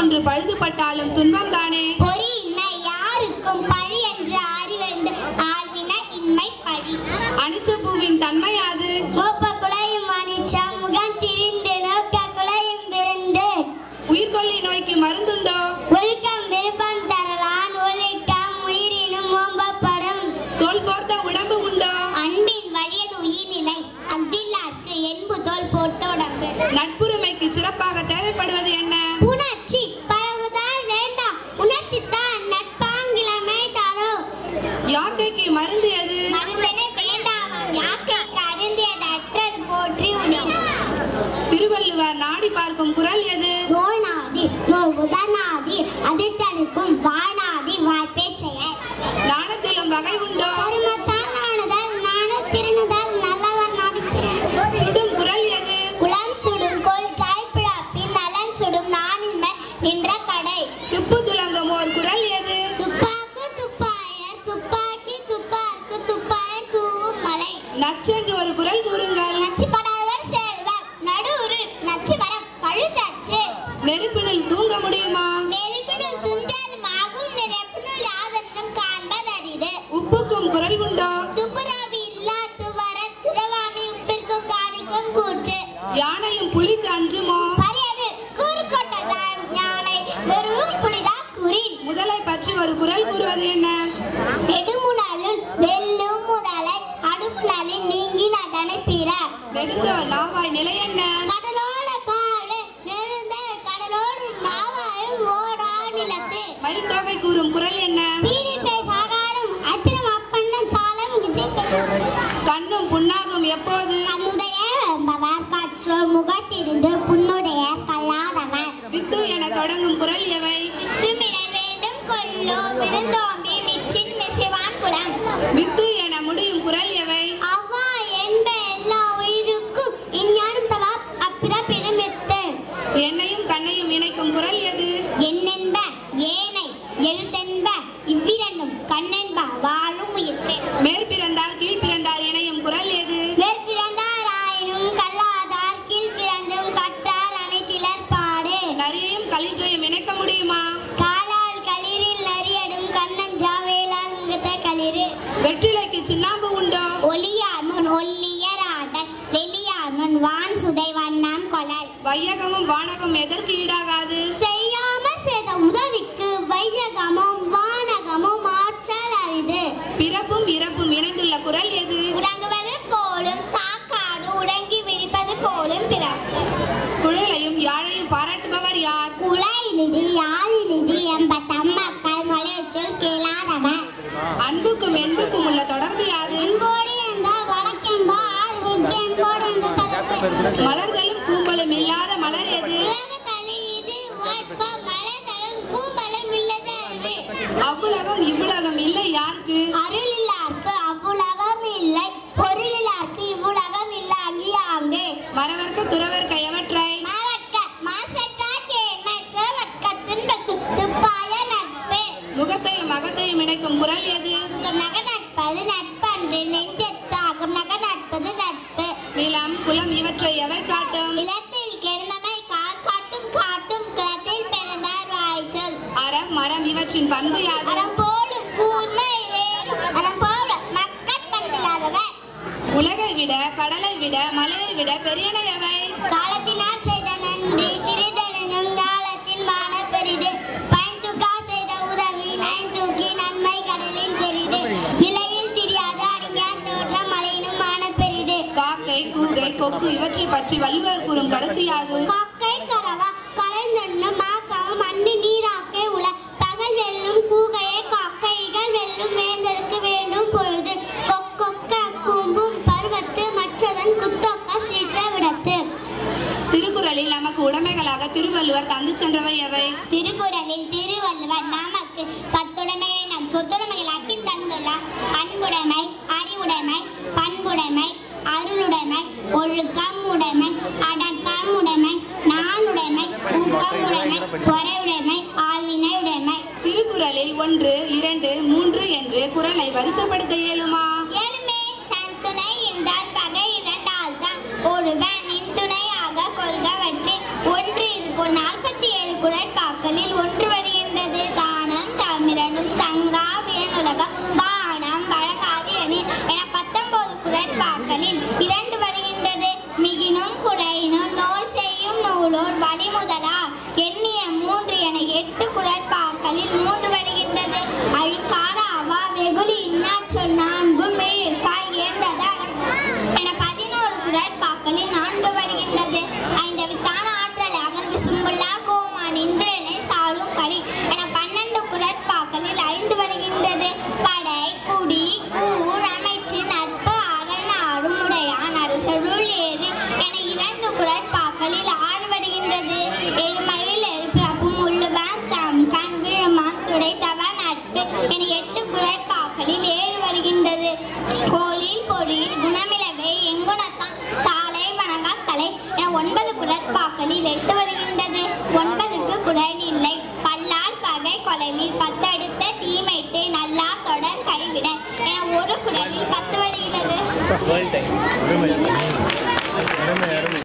ஒன்று பழுதுபட்டாலும் துன்பம் தானே பொறி இன்மை யாருக்கும் பழி என்று அறிவறிந்து ஆழ்வின இன்மை பழி அனிச்ச பூவின் தன்மை அது மூப்ப குலையும் மணிச்சா முகம் திரிந்து நோக்க குலையும் விருந்து உயிர்கொல்லி நோய்க்கு மருந்துண்டோ ஒழுக்கம் விருப்பம் தரலான் ஒழுக்கம் உயிரினும் ஓம்பப்படும் தோல் போர்த்த உடம்பு உண்டோ அன்பின் வழியது உயிர்நிலை அன்பில்லார்க்கு என்பு தோல் போட்ட உடம்பு நட்புரிமைக்கு சிறப்பாக தேவைப்படுவது என்ன உணர்ச்சி பழகுதான் வேண்டாம் உணர்ச்சி தான் நட்பாங்கிழமை தரும் யாக்கைக்கு மருந்து எது மருந்தனை வேண்டாம் யாக்கைக்கு அருந்தியது அற்றது போற்றி உணர் திருவள்ளுவர் நாடி பார்க்கும் குரல் எது நோய்நாதி நோய் உதநாதி அதிர்த்தனுக்கும் வாய்நாதி வாய்ப்பே செயல் நாணத்திலும் வகை உண்டோ கருமத்தால் ஆணுதல் நாண திருணுதல் நல்லவர் நாடுகிறேன் சுடும் குரல் எது உளம் சுடும் கோல் கைப்பிழப்பின் நலன் சுடும் நானின்மை நின்ற கடை துப்பு துலங்கும் ஓர் குரல் எது துப்பாக்கு துப்பாயர் துப்பாக்கி துப்பாக்கு துப்பாயர் தூவும் மலை நச்சென்று ஒரு குரல் கூறுங்கள் நச்சு படாதவர் செல்வம் நடுவுரு நச்சு வரம் பழுதச்சு நெருப்பினில் தூங்க முடியுமா நெருப்பினுள் துஞ்சாலும் ஆகும் நெருப்பினுள் யாதென்னும் காண்பதரிது உப்புக்கும் குரல் உண்டோ துப்புரவு இல்லா துவர துறவாமி உப்பிற்கும் காணிக்கும் கூற்று யானையும் புலிக்கு அஞ்சுமோ பரியது கூறு கொண்டதால் ஞானை வெறும் புலிதா குறின் முதலை பற்றி ஒரு குரல் கூறுவது என்ன நெடுமுனலுள் வெல்லும் முதலை அடுப்புணலில் நீங்கினதனை பிற நெடுந்தோர் நாவாய் நிலை என்ன கடலோட காடு நெருந்த கடலோடு நாவாயும் ஓடா நிலத்து மயில் தொகை கூறும் குரல் என்ன பீரிப்பை சாகாடும் அத்திரம் அப்பண்ணன் சாலம் கண்ணும் புண்ணாகும் எப்போது கண்ணுடைய என்பவர் கற்றோர் முகத்திருந்து புண்ணுடைய கல்லாதவர் வித்து என தொடங்கும் குரல் எவை வித்துமிட வேண்டும் கொல்லோ விருந்தோம்பி மிச்சின் மிசைவான் குலம் வித்து என முடியும் குரல் எவை அவ்வா என்ப எல்லா உயிருக்கும் இஞ்ஞானம் தவா அப்பிறப்பினும் வித்து என்னையும் கண்ணையும் இணைக்கும் குரல் எது என்னென்ப ஏனை எழுத்தென்ப இவ்விரண்டும் கண்ணென்ப வாழும் உயிர்க்கு மேற்பிறந்தார் கீழ் பிறந்தார் இணையும் குரல் எது மேற்பிறந்தார் ஆயினும் கல்லாதார் கீழ் பிறந்தும் கற்றார் அனைத்திலர் பாடு நரியையும் களிற்றையும் இணைக்க முடியுமா காலால் களிரில் நரியடும் கண்ணஞ்சா வேளாண் முகத்த களிறு வெற்றிலைக்கு சுண்ணாம்பு உண்டோ ஒளியார்முன் ஒல்லியராதன் வெளியார்முன் வான் சுதை வண்ணம் கொலல் வையகமும் வானகம் எதற்கு ஈடாகாது செய்யாமல் செய்த உதவிக்கு வையகமும் வானகமும் ஆற்றல் அரிது பிறப்பும் இறப்பும் இணைந்துள்ள குரல் எது உறங்குவது போலும் சாக்காடு உறங்கி விழிப்பது போலும் பிறப்பு குழலையும் யாழையும் பாராட்டுபவர் யார் குலை நிதி யாழி நிதி எம்ப தம்மக்கள் மலைச்சொல் கேளாதவர் அன்புக்கும் என்புக்கும் உள்ள தொடர்பு யாது அன்போடு என்றால் வழக்கென்பார் விற்கென்போடு என்ற தடுப்பு மலர்களும் கூம்பலும் இல்லாத மலர் எது உலக தலையீது வாய்ப்ப மழை தரும் கூம்பலம் உள்ளது அறிவு அவ்வுலகம் இவ்வுலகம் இல்லை யாருக்கு அருளில்லார்க்கு அவ்வுலகம் இல்லை பொருளில்லார்க்கு இவ்வுலகம் இல்லாகி ஆங்கே மறவர்க்க துறவர்க்க எவற்றை மாவட்க மாசற்றாட்டேன்மை கிழவட்க துன்பத்து துப்பாய நட்பு முகத்தையும் அகத்தையும் இணைக்கும் குரல் எது நக நட்பது நட்பன்று நெஞ்சத்தாகும் நக நட்பது நட்பு நிலம் குலம் இவற்றை எவை காட்டும் நிலத்தில் கிடந்தமை கால் காட்டும் காட்டும் குளத்தில் பிறந்தார் வாய்ச்சொல் அறம் மரம் இவற்றின் பண்பு யாது அறம் போலும் கூர்மை வேறும் அறம் போல மக்கள் பண்பில்லாதவர் உலகை விட கடலை விட மலையை விட பெரியன எவை காலத்தினால் செய்த நன்றி சிறிதெனும் ஞாலத்தின் மான பெரிது பயன் தூக்கா செய்த உதவி நயன் தூக்கி நன்மை கடலின் பெரிது நிலையில் தெரியாத அடிஞான் தோற்றம் மலையினும் மான பெரிது காக்கை கூகை கொக்கு இவற்றை பற்றி வள்ளுவர் கூறும் கருத்து யாது காக்கை கரவா கரைந்தென்னும் மாக்கவும் மண்ணு நீராக்கே உல பகல் வெல்லும் கூகையே காக்கைகள் வெல்லும் வேந்தருக்கு வேண்டும் பொழுது கொக்கொக்க கூம்பும் பருவத்து மற்றதன் குத்தொக்க சீட்ட விடத்து திருக்குறளில் நமக்கு உடைமைகளாக திருவள்ளுவர் தந்து சென்றவை எவை திருக்குறளில் திருவள்ளுவர் நமக்கு பத்துடைமைகளை நம் சொத்துடைமைகளாக்கி தந்துள்ளார் அன்புடைமை அறிவுடைமை பண்புடைமை அருளுடைமை ஒழுக்கம் உடைமை அடக்கம் உடைமை நானுடைமை ஊக்கம் உடைமை பொறையுடைமை ஆழ்வினை உடைமை திருக்குறளில் ஒன்று இரண்டு மூன்று என்று குறளை வரிசைப்படுத்த இயலுமா ஏழுமே தன் துணை என்றால் பகை இரண்டால் தான் ஒருவன் நின் துணையாக கொள்கவற்றில் ஒன்று இது போல் நாற்பத்தி ஏழு குரல் காக்கலில் குரலில் எட்டு வருகின்றது ஒன்பதுக்கு குரல் இல்லை பல்லால் பகை கொலையில் பத்தடுத்த தீமைத்து நல்லா தொடர் கைவிட என ஒரு குரலில் பத்து வருகிறது வேர்ல்ட் டைம்